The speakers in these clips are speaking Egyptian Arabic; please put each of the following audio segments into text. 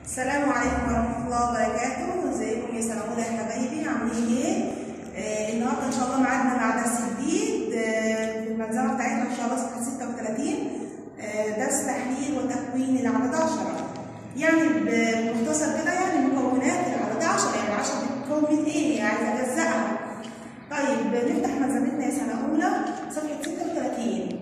السلام عليكم ورحمة الله وبركاته، ازيكم يا سنة أولى يا حبايبي عاملين إيه؟ آه النهارده إن شاء الله ميعادنا مع درس جديد آه في الملزمة بتاعتنا إن شاء الله صفحة 36 آه درس تحليل وتكوين العدد 10 يعني بمختصر كده يعني مكونات العدد 10 يعني 10 بتتكون من إيه؟ يعني أجزائها. طيب نفتح ملزمتنا يا سنة أولى صفحة 36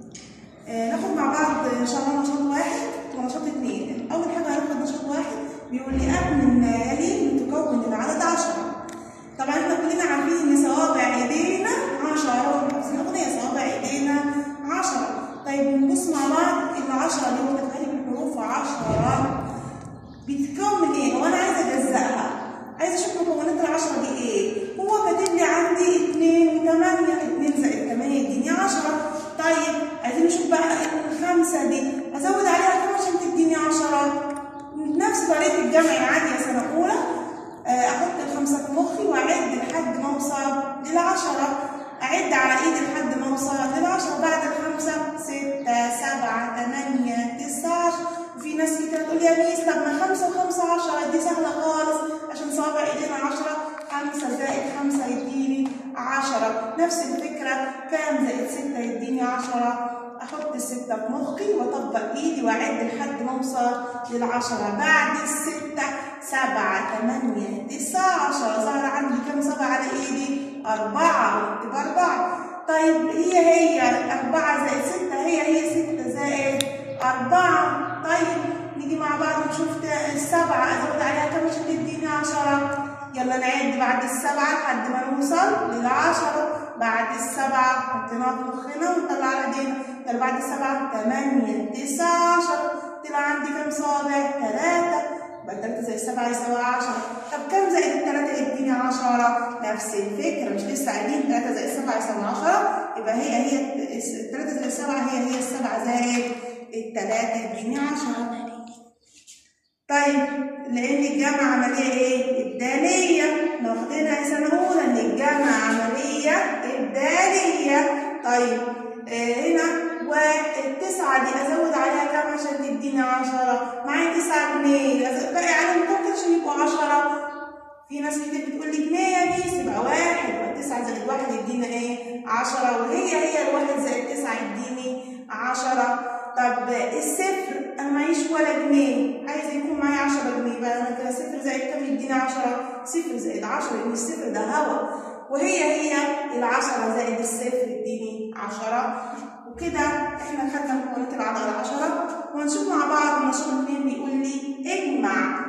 آه ناخد مع بعض إن شاء الله نشاط واحد ونشاط اثنين اول حاجه هناخد نشاط واحد بيقول لي اكمل ما يلي لتكون العدد 10 طبعا احنا كلنا عارفين ان صوابع ايدينا 10 وحافظين اغنيه صوابع ايدينا 10 طيب نبص مع بعض ال 10 اللي هو تكوين الحروف 10 بتتكون من ايه؟ هو انا عايزه اجزأها عايزه اشوف مكونات ال 10 دي ايه؟ هو كاتب لي عندي 2 و8 2 زائد 8 يديني 10 طيب عايزين نشوف بقى الخمسه دي ازود عليها كام عشان تديني 10 نفس طريقه الجمع العادي يا سنه اولى احط الخمسه في مخي واعد لحد ما اوصل للعشره اعد على ايدي لحد ما اوصل للعشره بعد الخمسه سته سبعه ثمانيه تسعه وفي ناس كتير تقول يا ميس طب ما خمسه وخمسه عشره دي سهله خالص عشان صوابع ايدينا عشره خمسه زائد خمسه يديني عشره نفس الفكره كام زائد سته يديني عشره احط الستة في مخي واطبق ايدي واعد لحد ما اوصل للعشرة بعد الستة سبعة ثمانية تسعة عشرة ظهر عندي كم سبعة على ايدي أربعة واكتب أربعة طيب هي هي أربعة زائد ستة هي هي ستة زائد أربعة طيب نيجي مع بعض نشوف السبعة أزود عليها كم عشان تديني عشرة يلا نعد بعد السبعة لحد ما نوصل للعشرة بعد السبعة حطيناها في مخنا ونطلع على ايدينا يلا بعد السبعة ثمانية تسعة عشرة طلع عندي كام صابع؟ ثلاثة يبقى التلاتة زائد السبعة يساوي عشرة طب كام زائد التلاتة يديني عشرة؟ نفس الفكرة مش لسه قايلين تلاتة زائد السبعة يساوي عشرة يبقى هي هي التلاتة زائد السبعة هي هي السبعة زائد التلاتة يديني عشرة طيب لان الجمع عمليه ايه ابداليه لو واخدينها سنه اولى ان الجمع عمليه ابداليه طيب آه هنا والتسعه دي ازود عليها كام عشان تديني 10 معايا 9 جنيه باقي عليهم كام عشان يبقوا 10 في ناس كتير بتقول لي جنيه يا ميس يبقى واحد والتسعة زائد واحد يدينا ايه؟ 10 وهي هي الواحد زائد تسعة يديني 10 طب الصفر انا معيش ولا جنيه عايز يكون معايا 10 جنيه بقى انا كده صفر زائد كام يديني 10 صفر زائد 10 لان الصفر ده هوا وهي هي ال10 زائد الصفر يديني 10 وكده احنا خدنا مكونات العدد 10 وهنشوف مع بعض نشاط اتنين بيقول لي اجمع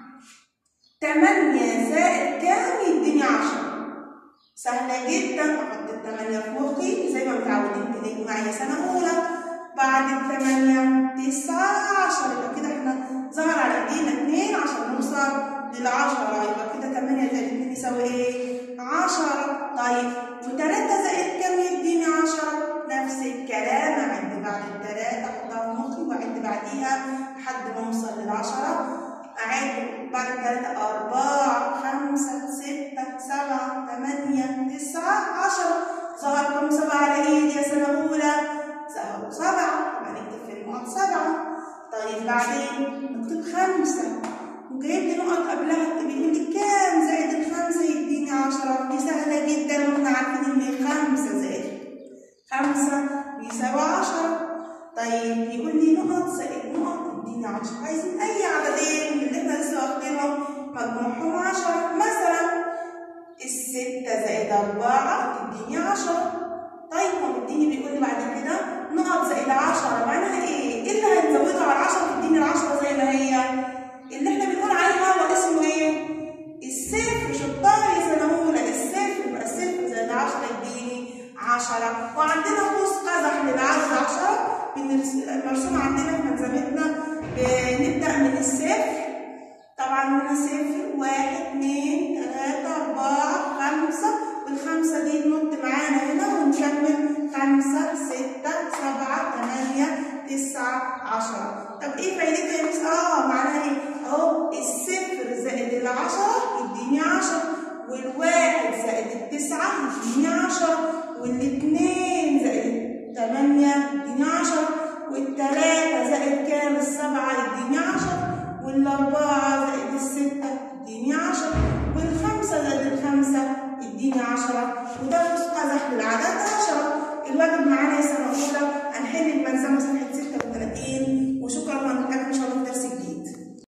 8 زائد كام يديني 10 سهلة جدا احط الثمانية في مخي زي ما متعودين بنجمع يا سنة أولى بعد الثمانية تسعة عشرة يبقى كده احنا ظهر على ايدينا اتنين عشان نوصل للعشرة يبقى كده تمانية زائد اتنين يساوي ايه؟ عشرة طيب وتلاتة زائد كام يديني عشرة؟ نفس الكلام أعد بعد التلاتة أحطها في مخي وأعد بعديها لحد ما أوصل للعشرة أعد بعد التلاتة أربعة خمسة ستة سبعة ثمانية تسعة عشرة ظهر كم سبعة على إيدي يا سنة أولى؟ سهلوا سبعة يبقى نكتب في النقط سبعة طيب بعدين نكتب خمسة وجايب لي نقط قبلها بيقول لي كام زائد الخمسة يديني عشرة دي سهلة جدا واحنا عارفين إن خمسة زائد خمسة بيساوي عشرة طيب بيقول لي نقط زائد نقط يديني عشرة عايزين أي عددين من اللي احنا لسه واخدينهم مجموعهم عشرة مثلا الستة زائد أربعة تديني عشرة طيب هو مديني بيقول لي بعد كده نقط زائد 10 معناها ايه؟ ايه اللي هنزوده على 10 تديني ال 10 زي ما هي؟ اللي احنا بنقول عليه هو اسمه ايه؟ الصفر شطار يا سنه اولى الصفر يبقى الصفر زائد 10 يديني 10 وعندنا قوس قزح للعدد 10 مرسوم عندنا في ملزمتنا بنبدا من الصفر طبعا من صفر واحد اثنين ثلاثة أربعة خمسة والخمسة دي تنط معانا هنا ونكمل خمسة ستة سبعة ثمانية تسعة عشرة طب ايه فايدتها يا مس؟ اه معناها ايه؟ اهو الصفر زائد العشرة يديني عشرة والواحد زائد التسعة يديني عشرة والاثنين زائد الثمانية يديني عشرة والتلاتة زائد كام؟ السبعة يديني عشرة والأربعة زائد الستة اديني عشرة والخمسة زائد الخمسة اديني عشرة وده قوس قزح للعدد عشرة الواجب معانا يا سنة أولى هنحل الملزمة صفحة